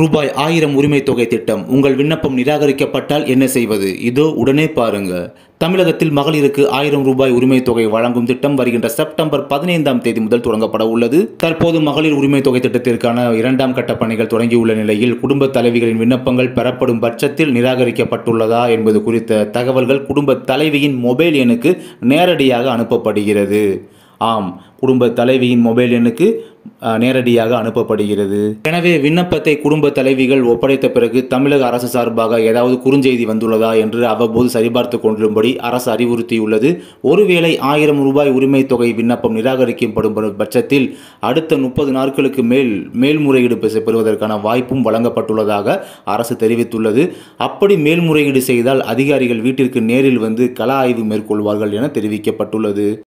ரூபாய் ஆயிரம் உரிமை தொகை திட்டம் உங்கள் விண்ணப்பம் நிராகரிக்கப்பட்டால் என்ன செய்வது இதோ உடனே பாருங்க தமிழகத்தில் மகளிருக்கு ஆயிரம் ரூபாய் உரிமை தொகை வழங்கும் திட்டம் வருகின்ற செப்டம்பர் பதினைந்தாம் தேதி முதல் தொடங்கப்பட உள்ளது தற்போது மகளிர் உரிமை தொகை திட்டத்திற்கான இரண்டாம் கட்ட பணிகள் தொடங்கியுள்ள நிலையில் குடும்ப தலைவிகளின் விண்ணப்பங்கள் பெறப்படும் பட்சத்தில் நிராகரிக்கப்பட்டுள்ளதா என்பது குறித்த தகவல்கள் குடும்ப தலைவியின் மொபைல் எண்ணுக்கு நேரடியாக அனுப்பப்படுகிறது ஆம் குடும்ப தலைவியின் மொபைல் எண்ணுக்கு அஹ், நேரடியாக அனுப்பப்படுகிறது எனவே விண்ணப்பத்தை குடும்ப தலைவிகள் ஒப்படைத்த பிறகு தமிழக அரசு சார்பாக ஏதாவது குறுஞ்செய்தி வந்துள்ளதா என்று அவ்வப்போது சரிபார்த்து கொண்டிரும்படி அரசு அறிவுறுத்தியுள்ளது ஒருவேளை ஆயிரம் ரூபாய் உரிமை தொகை விண்ணப்பம் நிராகரிக்கப்படும் பட்சத்தில் அடுத்த முப்பது நாட்களுக்கு மேல் மேல்முறையீடு பெ- பெறுவதற்கான வாய்ப்பும் வழங்கப்பட்டுள்ளதாக அரசு தெரிவித்துள்ளது அப்படி மேல்முறையீடு செய்தால் அதிகாரிகள் வீட்டிற்கு நேரில் வந்து கள ஆய்வு மேற்கொள்வார்கள் என தெரிவிக்கப்பட்டுள்ளது